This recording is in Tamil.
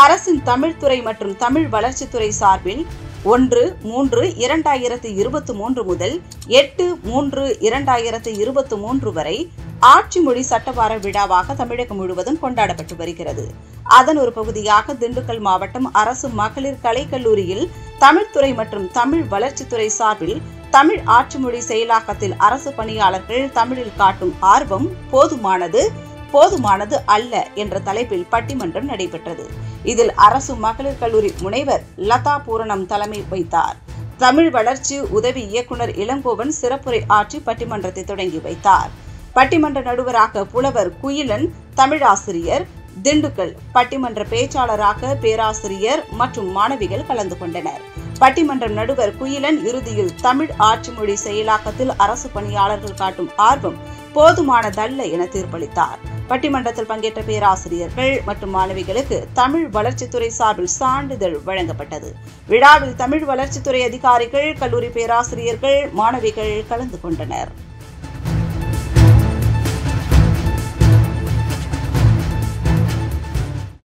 அரசின் தமிழ்துறை மற்றும் தமிழ் வளர்ச்சித்துறை சார்பில் ஒன்று மூன்று இரண்டாயிரத்து இருபத்தி மூன்று முதல் எட்டு மூன்று இரண்டாயிரத்து இருபத்தி மூன்று வரை ஆட்சி மொழி சட்டவார விழாவாக தமிழகம் முழுவதும் கொண்டாடப்பட்டு வருகிறது அதன் ஒரு பகுதியாக திண்டுக்கல் மாவட்டம் அரசு மகளிர் கலைக்கல்லூரியில் தமிழ்துறை மற்றும் தமிழ் வளர்ச்சித்துறை சார்பில் தமிழ் ஆட்சி மொழி செயலாக்கத்தில் அரசு பணியாளர்கள் தமிழில் காட்டும் ஆர்வம் போதுமானது போதுமானது அல்ல என்ற தலைப்பில் பட்டிமன்றம் நடைபெற்றது இதில் அரசு மகளிர் கல்லூரி முனைவர் லதா பூரணம் தலைமை வைத்தார் தமிழ் வளர்ச்சி உதவி இயக்குனர் இளங்கோவன் சிறப்புரை ஆற்றி பட்டிமன்றத்தை தொடங்கி வைத்தார் பட்டிமன்ற நடுவராக புலவர் குயிலன் தமிழாசிரியர் திண்டுக்கல் பட்டிமன்ற பேச்சாளராக பேராசிரியர் மற்றும் மாணவிகள் கலந்து கொண்டனர் பட்டிமன்றம் நடுவர் குயிலன் இறுதியில் தமிழ் ஆட்சி மொழி செயலாக்கத்தில் அரசு பணியாளர்கள் காட்டும் ஆர்வம் போதுமானதல்ல என தீர்ப்பளித்தார் பட்டிமன்றத்தில் பங்கேற்ற பேராசிரியர்கள் மற்றும் மாணவிகளுக்கு தமிழ் வளர்ச்சித்துறை சார்பில் சான்றிதழ் வழங்கப்பட்டது விழாவில் தமிழ் வளர்ச்சித்துறை அதிகாரிகள் கல்லூரி பேராசிரியர்கள் மாணவிகள் கலந்து கொண்டனர்